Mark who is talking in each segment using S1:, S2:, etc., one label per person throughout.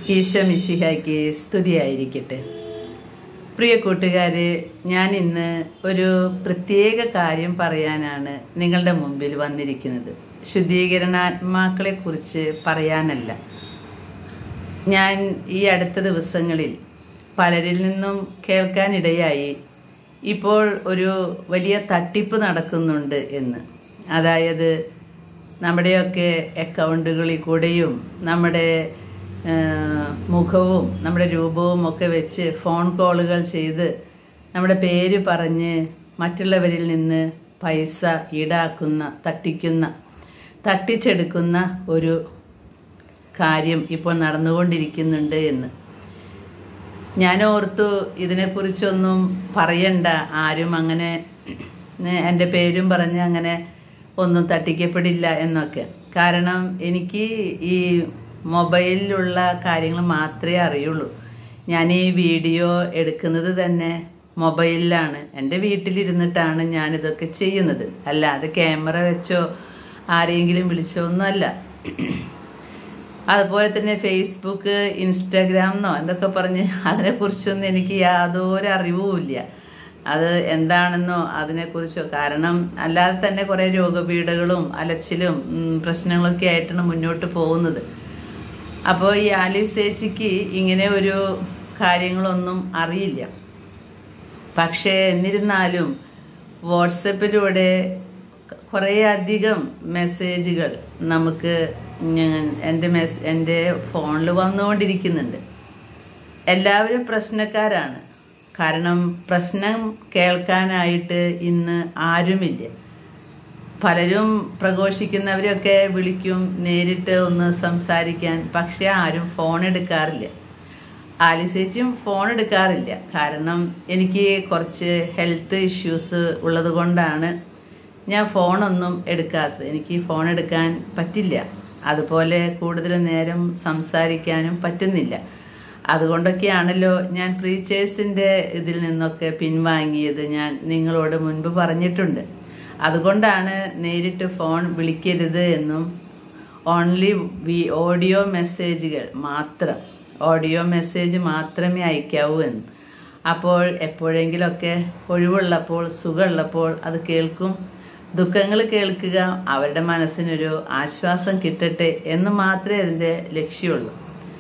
S1: ഈശോ മിശിഹായ്ക്ക് സ്തുതിയായിരിക്കട്ടെ പ്രിയ കൂട്ടുകാരെ ഞാൻ ഇന്ന് ഒരു പ്രത്യേക കാര്യം പറയാനാണ് നിങ്ങളുടെ മുമ്പിൽ വന്നിരിക്കുന്നത് ശുദ്ധീകരണാത്മാക്കളെ കുറിച്ച് പറയാനല്ല ഞാൻ ഈ അടുത്ത ദിവസങ്ങളിൽ പലരിൽ നിന്നും കേൾക്കാനിടയായി ഇപ്പോൾ ഒരു വലിയ തട്ടിപ്പ് നടക്കുന്നുണ്ട് എന്ന് അതായത് നമ്മുടെയൊക്കെ അക്കൗണ്ടുകളിൽ കൂടെയും നമ്മുടെ ആ, മുഖവും നമ്മുടെ രൂപവും ഒക്കെ വെച്ച് ഫോൺ കോളുകൾ ചെയ്ത് നമ്മുടെ പേര് പറഞ്ഞ് മറ്റുള്ളവരിൽ നിന്ന് പൈസ ഈടാക്കുന്ന തട്ടിക്കുന്ന തട്ടിച്ചെടുക്കുന്ന ഒരു കാര്യം ഇപ്പോൾ നടന്നുകൊണ്ടിരിക്കുന്നുണ്ട് എന്ന് ഞാൻ ഓർത്തു ഇതിനെക്കുറിച്ചൊന്നും പറയണ്ട ആരും അങ്ങനെ ഏ, എൻ്റെ പേരും പറഞ്ഞ് അങ്ങനെ ഒന്നും തട്ടിക്കപ്പെടില്ല എന്നൊക്കെ കാരണം എനിക്ക് ഈ മൊബൈലിലുള്ള കാര്യങ്ങൾ മാത്രമേ അറിയുള്ളൂ ഞാൻ ഈ വീഡിയോ എടുക്കുന്നത് തന്നെ മൊബൈലിലാണ് എൻ്റെ വീട്ടിലിരുന്നിട്ടാണ് ഞാനിതൊക്കെ ചെയ്യുന്നത് അല്ലാതെ ക്യാമറ വെച്ചോ ആരെങ്കിലും വിളിച്ചോ ഒന്നുമല്ല അതുപോലെ തന്നെ ഫേസ്ബുക്ക് ഇൻസ്റ്റാഗ്രാം എന്നോ എന്തൊക്കെ പറഞ്ഞ് അതിനെക്കുറിച്ചൊന്നും എനിക്ക് യാതൊരു അറിവുമില്ല അത് എന്താണെന്നോ അതിനെക്കുറിച്ചോ കാരണം അല്ലാതെ തന്നെ കുറേ രോഗപീഠകളും അലച്ചിലും ഉം, പ്രശ്നങ്ങളൊക്കെ ആയിട്ടാണ് മുന്നോട്ട് പോകുന്നത് അപ്പോൾ ഈ ആലീസ് ചേച്ചിക്ക് ഇങ്ങനെ ഒരു കാര്യങ്ങളൊന്നും അറിയില്ല പക്ഷേ എന്നിരുന്നാലും വാട്സപ്പിലൂടെ കുറേ അധികം മെസ്സേജുകൾ നമുക്ക് ഞാൻ എൻ്റെ മെസ് എൻ്റെ ഫോണിൽ വന്നുകൊണ്ടിരിക്കുന്നുണ്ട് എല്ലാവരും പ്രശ്നക്കാരാണ് കാരണം പ്രശ്നം കേൾക്കാനായിട്ട് ഇന്ന് ആരുമില്ല പലരും പ്രഘോഷിക്കുന്നവരൊക്കെ വിളിക്കും നേരിട്ട് ഒന്ന് സംസാരിക്കാൻ പക്ഷെ ആരും ഫോൺ എടുക്കാറില്ല ആലിസേച്ചും ഫോൺ എടുക്കാറില്ല കാരണം എനിക്ക് കുറച്ച് ഹെൽത്ത് ഇഷ്യൂസ് ഉള്ളത് കൊണ്ടാണ് ഞാൻ ഫോണൊന്നും എടുക്കാത്തത് എനിക്ക് ഫോൺ എടുക്കാൻ പറ്റില്ല അതുപോലെ കൂടുതൽ നേരം സംസാരിക്കാനും പറ്റുന്നില്ല അതുകൊണ്ടൊക്കെയാണല്ലോ ഞാൻ പ്രീച്ചേഴ്സിൻ്റെ ഇതിൽ നിന്നൊക്കെ പിൻവാങ്ങിയത് ഞാൻ നിങ്ങളോട് മുൻപ് പറഞ്ഞിട്ടുണ്ട് അതുകൊണ്ടാണ് നേരിട്ട് ഫോൺ വിളിക്കരുത് എന്നും ഓൺലി വി ഓഡിയോ മെസ്സേജുകൾ മാത്രം ഓഡിയോ മെസ്സേജ് മാത്രമേ അയക്കാവൂ എന്ന് അപ്പോൾ എപ്പോഴെങ്കിലൊക്കെ ഒഴിവുള്ളപ്പോൾ സുഖമുള്ളപ്പോൾ അത് കേൾക്കും ദുഃഖങ്ങൾ കേൾക്കുക അവരുടെ മനസ്സിനൊരു ആശ്വാസം കിട്ടട്ടെ എന്ന് മാത്രമേ അതിൻ്റെ ലക്ഷ്യമുള്ളൂ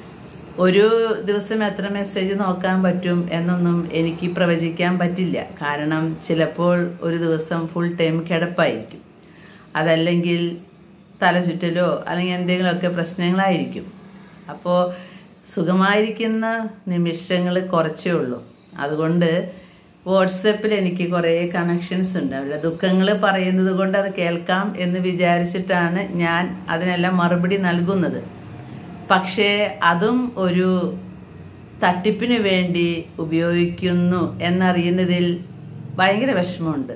S1: ഒരു ദിവസം എത്ര മെസ്സേജ് നോക്കാൻ പറ്റും എന്നൊന്നും എനിക്ക് പ്രവചിക്കാൻ പറ്റില്ല കാരണം ചിലപ്പോൾ ഒരു ദിവസം ഫുൾ ടൈം കിടപ്പായിരിക്കും അതല്ലെങ്കിൽ തലചുറ്റലോ അല്ലെങ്കിൽ എന്തെങ്കിലുമൊക്കെ പ്രശ്നങ്ങളായിരിക്കും അപ്പോൾ സുഖമായിരിക്കുന്ന നിമിഷങ്ങൾ കുറച്ചേ ഉള്ളൂ അതുകൊണ്ട് വാട്സപ്പിൽ എനിക്ക് കുറേ കണക്ഷൻസ് ഉണ്ട് അവരുടെ ദുഃഖങ്ങൾ പറയുന്നത് കൊണ്ട് അത് കേൾക്കാം എന്ന് വിചാരിച്ചിട്ടാണ് ഞാൻ അതിനെല്ലാം മറുപടി നൽകുന്നത് പക്ഷേ അതും ഒരു തട്ടിപ്പിന് വേണ്ടി ഉപയോഗിക്കുന്നു എന്നറിയുന്നതിൽ ഭയങ്കര വിഷമമുണ്ട്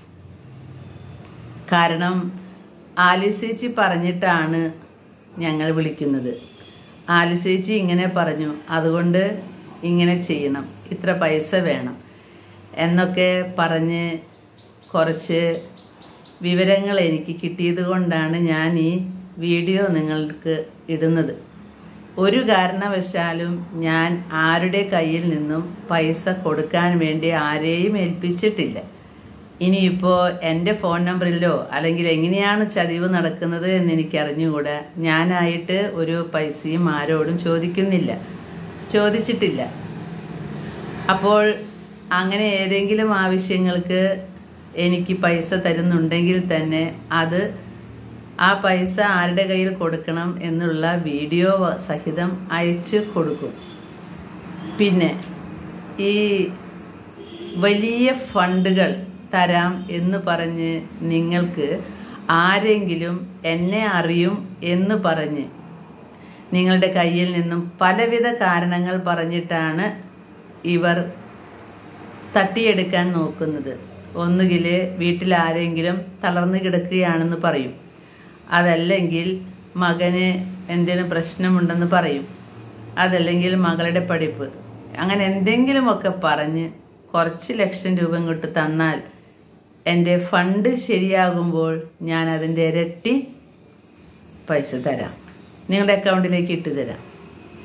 S1: കാരണം ആലിസേച്ചി പറഞ്ഞിട്ടാണ് ഞങ്ങൾ വിളിക്കുന്നത് ആലിസേച്ചി ഇങ്ങനെ പറഞ്ഞു അതുകൊണ്ട് ഇങ്ങനെ ചെയ്യണം ഇത്ര പൈസ വേണം എന്നൊക്കെ പറഞ്ഞ് കുറച്ച് വിവരങ്ങൾ എനിക്ക് കിട്ടിയത് കൊണ്ടാണ് ഞാൻ ഈ വീഡിയോ നിങ്ങൾക്ക് ഇടുന്നത് ഒരു കാരണവശാലും ഞാൻ ആരുടെ കയ്യിൽ നിന്നും പൈസ കൊടുക്കാൻ വേണ്ടി ആരെയും ഏൽപ്പിച്ചിട്ടില്ല ഇനിയിപ്പോൾ എൻ്റെ ഫോൺ നമ്പറിലോ അല്ലെങ്കിൽ എങ്ങനെയാണ് ചതിവ് നടക്കുന്നത് എന്ന് എനിക്ക് അറിഞ്ഞുകൂടാ ഞാനായിട്ട് ഒരു പൈസയും ആരോടും ചോദിക്കുന്നില്ല ചോദിച്ചിട്ടില്ല അപ്പോൾ അങ്ങനെ ഏതെങ്കിലും ആവശ്യങ്ങൾക്ക് എനിക്ക് പൈസ തരുന്നുണ്ടെങ്കിൽ തന്നെ അത് ആ പൈസ ആരുടെ കയ്യിൽ കൊടുക്കണം എന്നുള്ള വീഡിയോ സഹിതം അയച്ചു കൊടുക്കും പിന്നെ ഈ വലിയ ഫണ്ടുകൾ തരാം എന്ന് പറഞ്ഞ് നിങ്ങൾക്ക് ആരെങ്കിലും എന്നെ അറിയും എന്ന് പറഞ്ഞ് നിങ്ങളുടെ കയ്യിൽ നിന്നും പലവിധ കാരണങ്ങൾ പറഞ്ഞിട്ടാണ് ഇവർ തട്ടിയെടുക്കാൻ നോക്കുന്നത് ഒന്നുകിൽ വീട്ടിൽ ആരെങ്കിലും തളർന്നു കിടക്കുകയാണെന്ന് പറയും അതല്ലെങ്കിൽ മകന് എന്തെങ്കിലും പ്രശ്നമുണ്ടെന്ന് പറയും അതല്ലെങ്കിൽ മകളുടെ പഠിപ്പ് അങ്ങനെ എന്തെങ്കിലുമൊക്കെ പറഞ്ഞ് കുറച്ച് ലക്ഷം രൂപ ഇങ്ങോട്ട് തന്നാൽ എൻ്റെ ഫണ്ട് ശരിയാകുമ്പോൾ ഞാൻ അതിൻ്റെ ഇരട്ടി പൈസ തരാം നിങ്ങളുടെ അക്കൗണ്ടിലേക്ക് ഇട്ട് തരാം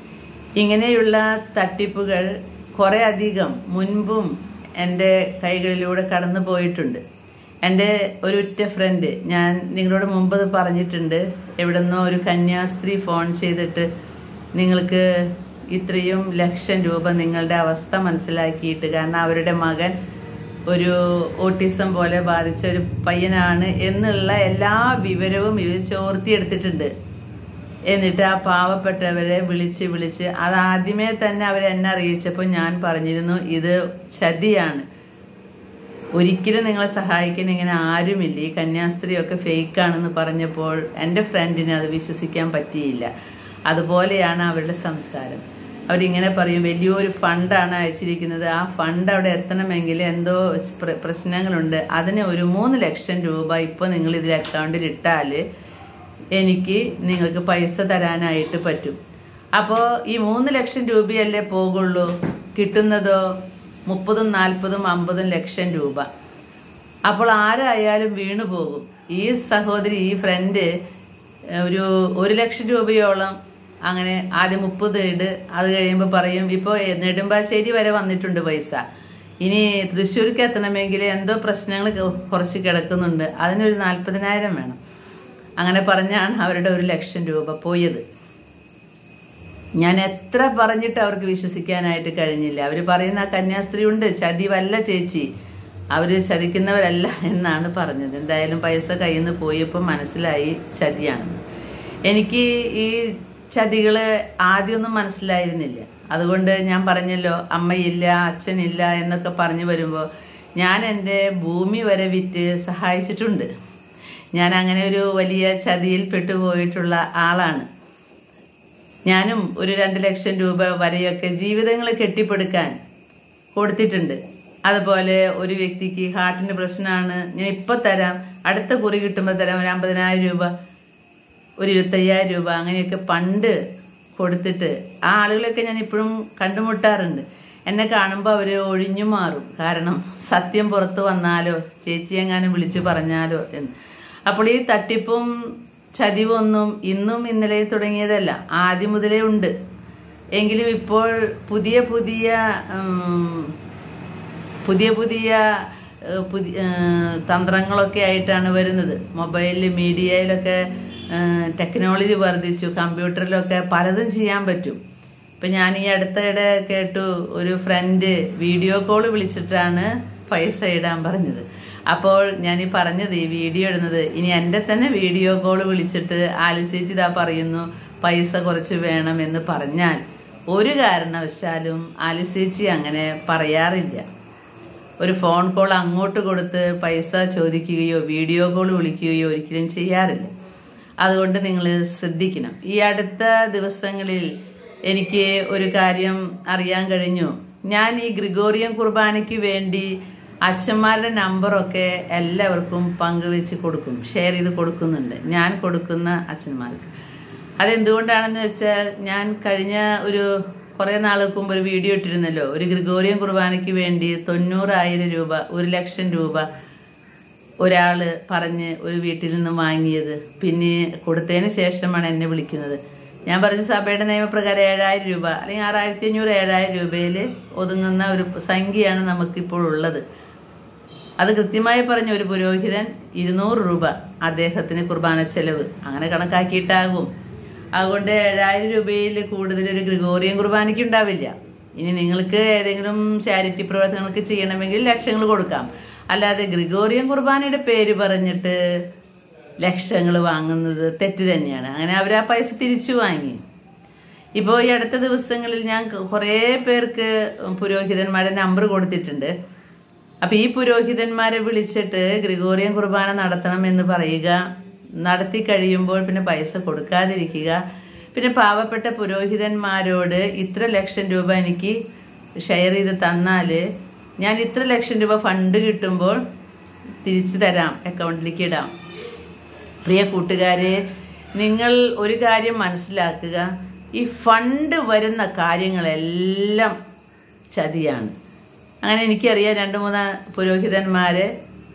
S1: ഇങ്ങനെയുള്ള തട്ടിപ്പുകൾ കുറെ അധികം മുൻപും എൻ്റെ കൈകളിലൂടെ കടന്നു പോയിട്ടുണ്ട് എൻ്റെ ഒരു ഉറ്റ ഫ്രണ്ട് ഞാൻ നിങ്ങളോട് മുമ്പ് ഇത് പറഞ്ഞിട്ടുണ്ട് എവിടെന്നോ ഒരു കന്യാസ്ത്രീ ഫോൺ ചെയ്തിട്ട് നിങ്ങൾക്ക് ഇത്രയും ലക്ഷം രൂപ നിങ്ങളുടെ അവസ്ഥ മനസ്സിലാക്കിയിട്ട് കാരണം അവരുടെ മകൻ ഒരു ഓട്ടിസം പോലെ ബാധിച്ച ഒരു പയ്യനാണ് എന്നുള്ള എല്ലാ വിവരവും ഇവർ ചോർത്തിയെടുത്തിട്ടുണ്ട് എന്നിട്ട് ആ പാവപ്പെട്ടവരെ വിളിച്ച് വിളിച്ച് അത് ആദ്യമേ തന്നെ അവർ എന്നെ അറിയിച്ചപ്പോൾ ഞാൻ പറഞ്ഞിരുന്നു ഇത് ചതിയാണ് ഒരിക്കലും നിങ്ങളെ സഹായിക്കാൻ ഇങ്ങനെ ആരുമില്ല ഈ കന്യാസ്ത്രീയൊക്കെ ഫേക്കാണെന്ന് പറഞ്ഞപ്പോൾ എൻ്റെ ഫ്രണ്ടിന് അത് വിശ്വസിക്കാൻ പറ്റിയില്ല അതുപോലെയാണ് അവരുടെ സംസാരം അവരിങ്ങനെ പറയും വലിയൊരു ഫണ്ടാണ് അയച്ചിരിക്കുന്നത് ആ ഫണ്ട് അവിടെ എത്തണമെങ്കിൽ എന്തോ പ്ര- പ്രശ്നങ്ങളുണ്ട് അതിന് ഒരു മൂന്ന് ലക്ഷം രൂപ ഇപ്പോൾ നിങ്ങൾ ഇതിൽ അക്കൗണ്ടിൽ ഇട്ടാൽ എനിക്ക് നിങ്ങൾക്ക് പൈസ തരാനായിട്ട് പറ്റും അപ്പോൾ ഈ മൂന്ന് ലക്ഷം രൂപയല്ലേ പോകുള്ളൂ കിട്ടുന്നതോ മുപ്പതും നാൽപ്പതും അമ്പതും ലക്ഷം രൂപ അപ്പോൾ ആരായാലും വീണു പോകും ഈ സഹോദരി ഈ ഫ്രണ്ട് ഒരു ഒരു ലക്ഷം രൂപയോളം അങ്ങനെ ആദ്യം മുപ്പത് ഇട് അത് കഴിയുമ്പോൾ പറയും ഇപ്പോൾ നെടുമ്പാശ്ശേരി വരെ വന്നിട്ടുണ്ട് പൈസ ഇനി തൃശ്ശൂർക്ക് എത്തണമെങ്കിൽ എന്തോ പ്രശ്നങ്ങൾ കുറച്ച് കിടക്കുന്നുണ്ട് അതിനൊരു നാൽപ്പതിനായിരം വേണം അങ്ങനെ പറഞ്ഞാണ് അവരുടെ ഒരു ലക്ഷം രൂപ പോയത് ഞാൻ എത്ര പറഞ്ഞിട്ട് അവർക്ക് വിശ്വസിക്കാനായിട്ട് കഴിഞ്ഞില്ല അവർ പറയുന്ന ആ കന്യാസ്ത്രീ ഉണ്ട് ചതിവല്ല ചേച്ചി അവര് ചതിക്കുന്നവരല്ല എന്നാണ് പറഞ്ഞത് എന്തായാലും പൈസ കയ്യിൽ നിന്ന് പോയപ്പോൾ മനസ്സിലായി ചതിയാണെന്ന് എനിക്ക് ഈ ചതികള് ആദ്യമൊന്നും മനസ്സിലായിരുന്നില്ല അതുകൊണ്ട് ഞാൻ പറഞ്ഞല്ലോ അമ്മയില്ല അച്ഛനില്ല എന്നൊക്കെ പറഞ്ഞു വരുമ്പോൾ ഞാൻ എൻ്റെ ഭൂമി വരെ വിറ്റ് സഹായിച്ചിട്ടുണ്ട് ഞാൻ അങ്ങനെ ഒരു വലിയ ചതിയിൽ പെട്ടുപോയിട്ടുള്ള ആളാണ് ഞാനും ഒരു രണ്ട് ലക്ഷം രൂപ വരെയൊക്കെ ജീവിതങ്ങൾ കെട്ടിപ്പടുക്കാൻ കൊടുത്തിട്ടുണ്ട് അതുപോലെ ഒരു വ്യക്തിക്ക് ഹാർട്ടിന് പ്രശ്നമാണ് ഞാൻ ഇപ്പൊ തരാം അടുത്ത കുറി കിട്ടുമ്പോൾ തരാം ഒരു അമ്പതിനായിരം രൂപ ഒരു ഇരുപത്തയ്യായിരം രൂപ അങ്ങനെയൊക്കെ പണ്ട് കൊടുത്തിട്ട് ആ ആളുകളൊക്കെ ഞാൻ ഇപ്പോഴും കണ്ടുമുട്ടാറുണ്ട് എന്നെ കാണുമ്പോൾ അവർ ഒഴിഞ്ഞു മാറും കാരണം സത്യം പുറത്തു വന്നാലോ ചേച്ചി എങ്ങാനും വിളിച്ചു പറഞ്ഞാലോ എന്ന് അപ്പോൾ ഈ തട്ടിപ്പും ചതിവൊന്നും ഇന്നും ഇന്നലെ തുടങ്ങിയതല്ല ആദ്യം മുതലേ ഉണ്ട് എങ്കിലും ഇപ്പോൾ പുതിയ പുതിയ ഉം, പുതിയ പുതിയ ഏഹ്, പുതിയ ഏഹ്, തന്ത്രങ്ങളൊക്കെ ആയിട്ടാണ് വരുന്നത് മൊബൈലിൽ മീഡിയയിലൊക്കെ ഏഹ്, ടെക്നോളജി വർദ്ധിച്ചു കമ്പ്യൂട്ടറിലൊക്കെ പലതും ചെയ്യാൻ പറ്റും ഇപ്പൊ ഞാൻ ഈ അടുത്തിടെ കേട്ടു ഒരു ഫ്രണ്ട് വീഡിയോ കോൾ വിളിച്ചിട്ടാണ് പൈസ ഇടാൻ പറഞ്ഞത് അപ്പോൾ ഞാൻ ഈ പറഞ്ഞത് ഈ വീഡിയോ ഇടുന്നത് ഇനി എന്റെ തന്നെ വീഡിയോ കോൾ വിളിച്ചിട്ട് ആലിസേച്ചി ഇതാ പറയുന്നു പൈസ കുറച്ച് വേണം എന്ന് പറഞ്ഞാൽ ഒരു കാരണവശാലും ആലിസേച്ചി അങ്ങനെ പറയാറില്ല ഒരു ഫോൺ കോൾ അങ്ങോട്ട് കൊടുത്ത് പൈസ ചോദിക്കുകയോ വീഡിയോ കോൾ വിളിക്കുകയോ ഒരിക്കലും ചെയ്യാറില്ല അതുകൊണ്ട് നിങ്ങൾ ശ്രദ്ധിക്കണം ഈ അടുത്ത ദിവസങ്ങളിൽ എനിക്ക് ഒരു കാര്യം അറിയാൻ കഴിഞ്ഞു ഞാൻ ഈ ഗ്രിഗോറിയൻ കുർബാനയ്ക്ക് വേണ്ടി അച്ഛന്മാരുടെ നമ്പറൊക്കെ എല്ലാവർക്കും പങ്കുവെച്ച് കൊടുക്കും ഷെയർ ചെയ്ത് കൊടുക്കുന്നുണ്ട് ഞാൻ കൊടുക്കുന്ന അച്ഛന്മാർക്ക് അതെന്തുകൊണ്ടാണെന്ന് വെച്ചാൽ ഞാൻ കഴിഞ്ഞ ഒരു കുറെ നാൾക്ക് മുമ്പ് ഒരു വീഡിയോ ഇട്ടിരുന്നല്ലോ ഒരു ഗ്രിഗോറിയൻ കുർബാനയ്ക്ക് വേണ്ടി തൊണ്ണൂറായിരം രൂപ ഒരു ലക്ഷം രൂപ ഒരാള് പറഞ്ഞ് ഒരു വീട്ടിൽ നിന്ന് വാങ്ങിയത് പിന്നെ കൊടുത്തതിന് ശേഷമാണ് എന്നെ വിളിക്കുന്നത് ഞാൻ പറഞ്ഞു സഭയുടെ നിയമപ്രകാരം ഏഴായിരം രൂപ അല്ലെങ്കിൽ ആറായിരത്തി അഞ്ഞൂറ് ഏഴായിരം രൂപയിൽ ഒതുങ്ങുന്ന ഒരു സംഖ്യയാണ് നമുക്കിപ്പോൾ ഉള്ളത് അത് കൃത്യമായി പറഞ്ഞ ഒരു പുരോഹിതൻ ഇരുന്നൂറ് രൂപ അദ്ദേഹത്തിന് കുർബാന ചെലവ് അങ്ങനെ കണക്കാക്കിയിട്ടാകും അതുകൊണ്ട് ഏഴായിരം രൂപയിൽ കൂടുതൽ ഒരു ഗ്രിഗോറിയൻ കുർബാനയ്ക്ക് ഉണ്ടാവില്ല ഇനി നിങ്ങൾക്ക് ഏതെങ്കിലും ചാരിറ്റി പ്രവർത്തനങ്ങൾക്ക് ചെയ്യണമെങ്കിൽ ലക്ഷങ്ങൾ കൊടുക്കാം അല്ലാതെ ഗ്രിഗോറിയൻ കുർബാനയുടെ പേര് പറഞ്ഞിട്ട് ലക്ഷങ്ങൾ വാങ്ങുന്നത് തെറ്റ് തന്നെയാണ് അങ്ങനെ അവർ ആ പൈസ തിരിച്ചു വാങ്ങി ഇപ്പോൾ ഈ അടുത്ത ദിവസങ്ങളിൽ ഞാൻ കുറേ പേർക്ക് പുരോഹിതന്മാരുടെ നമ്പർ കൊടുത്തിട്ടുണ്ട് അപ്പൊ ഈ പുരോഹിതന്മാരെ വിളിച്ചിട്ട് ഗ്രിഗോറിയൻ കുർബാന നടത്തണം എന്ന് പറയുക നടത്തി കഴിയുമ്പോൾ പിന്നെ പൈസ കൊടുക്കാതിരിക്കുക പിന്നെ പാവപ്പെട്ട പുരോഹിതന്മാരോട് ഇത്ര ലക്ഷം രൂപ എനിക്ക് ഷെയർ ചെയ്ത് തന്നാല് ഞാൻ ഇത്ര ലക്ഷം രൂപ ഫണ്ട് കിട്ടുമ്പോൾ തിരിച്ചു തരാം അക്കൗണ്ടിലേക്ക് ഇടാം പ്രിയ കൂട്ടുകാരെ നിങ്ങൾ ഒരു കാര്യം മനസ്സിലാക്കുക ഈ ഫണ്ട് വരുന്ന കാര്യങ്ങളെല്ലാം ചതിയാണ് അങ്ങനെ എനിക്കറിയാം രണ്ട് മൂന്ന് പുരോഹിതന്മാരെ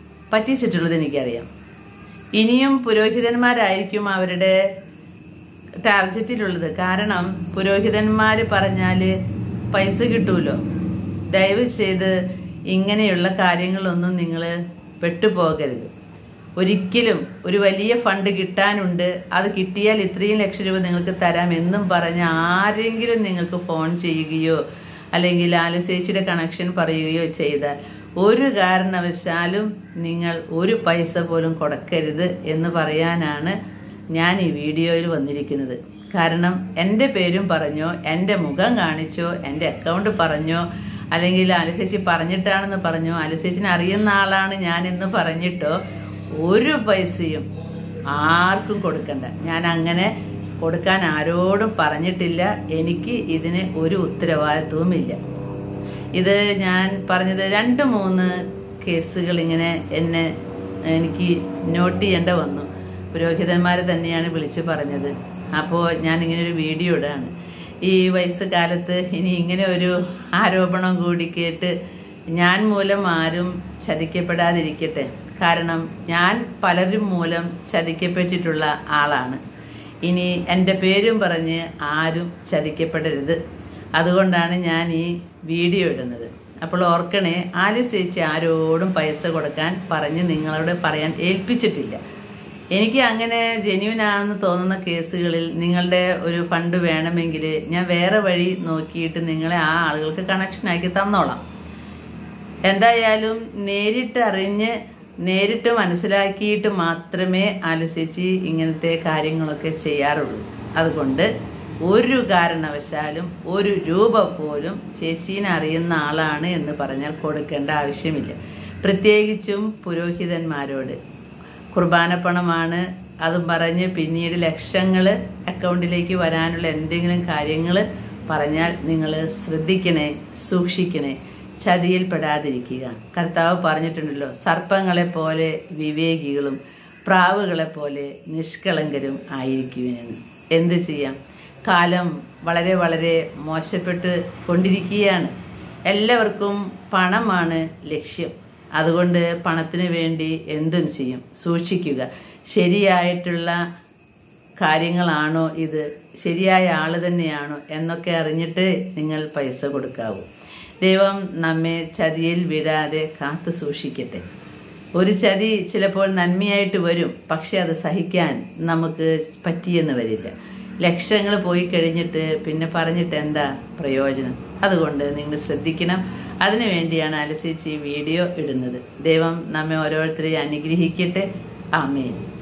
S1: പറ്റിച്ചിട്ടുള്ളത് എനിക്കറിയാം ഇനിയും പുരോഹിതന്മാരായിരിക്കും അവരുടെ ടാർജറ്റിലുള്ളത് കാരണം പുരോഹിതന്മാര് പറഞ്ഞാല് പൈസ കിട്ടൂലോ ദയവ് ചെയ്ത് ഇങ്ങനെയുള്ള കാര്യങ്ങളൊന്നും നിങ്ങൾ പെട്ടുപോകരുത് ഒരിക്കലും ഒരു വലിയ ഫണ്ട് കിട്ടാനുണ്ട് അത് കിട്ടിയാൽ ഇത്രയും ലക്ഷം രൂപ നിങ്ങൾക്ക് തരാം എന്നും പറഞ്ഞ് ആരെങ്കിലും നിങ്ങൾക്ക് ഫോൺ ചെയ്യുകയോ അല്ലെങ്കിൽ ആലസേച്ചിയുടെ കണക്ഷൻ പറയുകയോ ചെയ്താൽ ഒരു കാരണവശാലും നിങ്ങൾ ഒരു പൈസ പോലും കൊടുക്കരുത് എന്ന് പറയാനാണ് ഞാൻ ഈ വീഡിയോയിൽ വന്നിരിക്കുന്നത് കാരണം എൻ്റെ പേരും പറഞ്ഞോ എൻ്റെ മുഖം കാണിച്ചോ എൻ്റെ അക്കൗണ്ട് പറഞ്ഞോ അല്ലെങ്കിൽ ആലസേച്ചി പറഞ്ഞിട്ടാണെന്ന് പറഞ്ഞോ ആലസേച്ചിനെ അറിയുന്ന ആളാണ് ഞാൻ എന്ന് പറഞ്ഞിട്ടോ ഒരു പൈസയും ആർക്കും കൊടുക്കണ്ട ഞാൻ അങ്ങനെ കൊടുക്കാൻ ആരോടും പറഞ്ഞിട്ടില്ല എനിക്ക് ഇതിന് ഒരു ഉത്തരവാദിത്വവുമില്ല ഇത് ഞാൻ പറഞ്ഞത് രണ്ട് മൂന്ന് കേസുകൾ ഇങ്ങനെ എന്നെ എനിക്ക് നോട്ട് ചെയ്യേണ്ട വന്നു പുരോഹിതന്മാർ തന്നെയാണ് വിളിച്ചു പറഞ്ഞത് അപ്പോൾ ഞാൻ ഇങ്ങനെ ഒരു വീഡിയോ ഇടാണ് ഈ വയസ്സ് കാലത്ത് ഇനി ഇങ്ങനെ ഒരു ആരോപണം കൂടി കേട്ട് ഞാൻ മൂലം ആരും ചതിക്കപ്പെടാതിരിക്കട്ടെ കാരണം ഞാൻ പലരും മൂലം ചതിക്കപ്പെട്ടിട്ടുള്ള ആളാണ് ഇനി എൻ്റെ പേരും പറഞ്ഞ് ആരും ചതിക്കപ്പെടരുത് അതുകൊണ്ടാണ് ഞാൻ ഈ വീഡിയോ ഇടുന്നത് അപ്പോൾ ഓർക്കണേ ആലിസ് ചേച്ചി ആരോടും പൈസ കൊടുക്കാൻ പറഞ്ഞ് നിങ്ങളോട് പറയാൻ ഏൽപ്പിച്ചിട്ടില്ല എനിക്ക് അങ്ങനെ ജെന്യൂൻ ആണെന്ന് തോന്നുന്ന കേസുകളിൽ നിങ്ങളുടെ ഒരു ഫണ്ട് വേണമെങ്കിൽ ഞാൻ വേറെ വഴി നോക്കിയിട്ട് നിങ്ങളെ ആ ആളുകൾക്ക് കണക്ഷൻ ആക്കി തന്നോളാം എന്തായാലും നേരിട്ട് അറിഞ്ഞ് നേരിട്ട് മനസ്സിലാക്കിയിട്ട് മാത്രമേ ആലസിച്ച് ഇങ്ങനത്തെ കാര്യങ്ങളൊക്കെ ചെയ്യാറുള്ളൂ അതുകൊണ്ട് ഒരു കാരണവശാലും ഒരു രൂപ പോലും ചേച്ചീനെ അറിയുന്ന ആളാണ് എന്ന് പറഞ്ഞാൽ കൊടുക്കേണ്ട ആവശ്യമില്ല പ്രത്യേകിച്ചും പുരോഹിതന്മാരോട് കുർബാന പണമാണ് അതും പറഞ്ഞ് പിന്നീട് ലക്ഷങ്ങൾ അക്കൗണ്ടിലേക്ക് വരാനുള്ള എന്തെങ്കിലും കാര്യങ്ങൾ പറഞ്ഞാൽ നിങ്ങൾ ശ്രദ്ധിക്കണേ സൂക്ഷിക്കണേ ചതിയിൽ പെടാതിരിക്കുക കർത്താവ് പറഞ്ഞിട്ടുണ്ടല്ലോ സർപ്പങ്ങളെ പോലെ വിവേകികളും പ്രാവുകളെ പോലെ നിഷ്കളങ്കരും ആയിരിക്കുവിനെന്ന് എന്ത് ചെയ്യാം കാലം വളരെ വളരെ മോശപ്പെട്ട് കൊണ്ടിരിക്കുകയാണ് എല്ലാവർക്കും പണമാണ് ലക്ഷ്യം അതുകൊണ്ട് പണത്തിന് വേണ്ടി എന്തും ചെയ്യും സൂക്ഷിക്കുക ശരിയായിട്ടുള്ള കാര്യങ്ങളാണോ ഇത് ശരിയായ ആള് തന്നെയാണോ എന്നൊക്കെ അറിഞ്ഞിട്ട് നിങ്ങൾ പൈസ കൊടുക്കാവൂ ദൈവം നമ്മെ ചതിയിൽ വിടാതെ കാത്തു സൂക്ഷിക്കട്ടെ ഒരു ചതി ചിലപ്പോൾ നന്മയായിട്ട് വരും പക്ഷെ അത് സഹിക്കാൻ നമുക്ക് പറ്റിയെന്ന് വരില്ല ലക്ഷങ്ങൾ പോയി കഴിഞ്ഞിട്ട് പിന്നെ പറഞ്ഞിട്ട് എന്താ പ്രയോജനം അതുകൊണ്ട് നിങ്ങൾ ശ്രദ്ധിക്കണം അതിനു വേണ്ടിയാണ് അലസിച്ച് ഈ വീഡിയോ ഇടുന്നത് ദൈവം നമ്മെ ഓരോരുത്തരെയും അനുഗ്രഹിക്കട്ടെ ആമേൻ